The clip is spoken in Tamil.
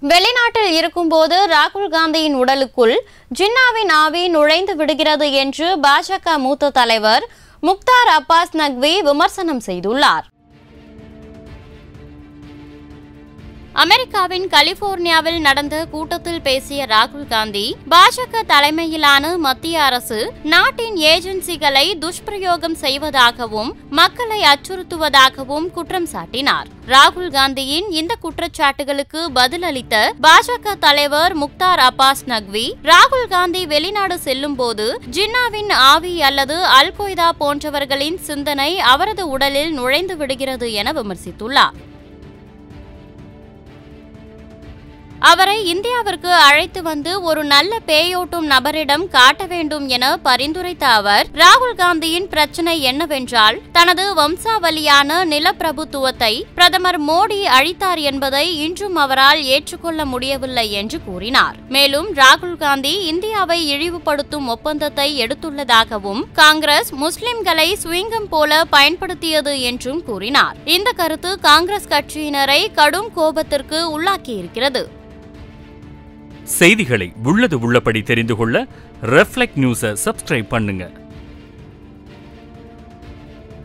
வெளிநாட்டில் இருக்கும்போது ராகுல் காந்தியின் உடலுக்குள் ஜின்னாவின் ஆவி நுழைந்து விடுகிறது என்று பாஜக மூத்த தலைவர் முக்தார் அப்பாஸ் நக்வி விமர்சனம் செய்துள்ளார் அமெரிக்காவின் கலிபோர்னியாவில் நடந்த கூட்டத்தில் பேசிய ராகுல் காந்தி பாஜக தலைமையிலான மத்திய அரசு நாட்டின் ஏஜென்சிகளை துஷ்பிரயோகம் செய்வதாகவும் மக்களை அச்சுறுத்துவதாகவும் குற்றம் சாட்டினார் ராகுல் காந்தியின் இந்த குற்றச்சாட்டுகளுக்கு பதிலளித்த பாஜக தலைவர் முக்தார் அப்பாஸ் நக்வி ராகுல் காந்தி வெளிநாடு செல்லும் போது ஜின்னாவின் ஆவி அல்லது அல் கொய்தா போன்றவர்களின் சிந்தனை அவரது உடலில் நுழைந்து விடுகிறது என விமர்சித்துள்ளார் அவரை இந்தியாவிற்கு அழைத்து வந்து ஒரு நல்ல பேயோட்டும் நபரிடம் காட்ட வேண்டும் என பரிந்துரைத்த அவர் ராகுல் காந்தியின் பிரச்சனை என்னவென்றால் தனது வம்சாவளியான நிலப்பிரபுத்துவத்தை பிரதமர் மோடி அழித்தார் என்பதை இன்றும் அவரால் ஏற்றுக்கொள்ள முடியவில்லை என்று கூறினார் மேலும் ராகுல் காந்தி இந்தியாவை இழிவுபடுத்தும் ஒப்பந்தத்தை எடுத்துள்ளதாகவும் காங்கிரஸ் முஸ்லிம்களை சுவிங்கம் போல பயன்படுத்தியது என்றும் கூறினார் இந்த கருத்து காங்கிரஸ் கட்சியினரை கடும் கோபத்திற்கு உள்ளாக்கியிருக்கிறது செய்திகளை உள்ளது உள்ளபடி தெரிந்து கொள்ள ரெஃப்ளெக்ட் நியூஸை சப்ஸ்கிரைப் பண்ணுங்க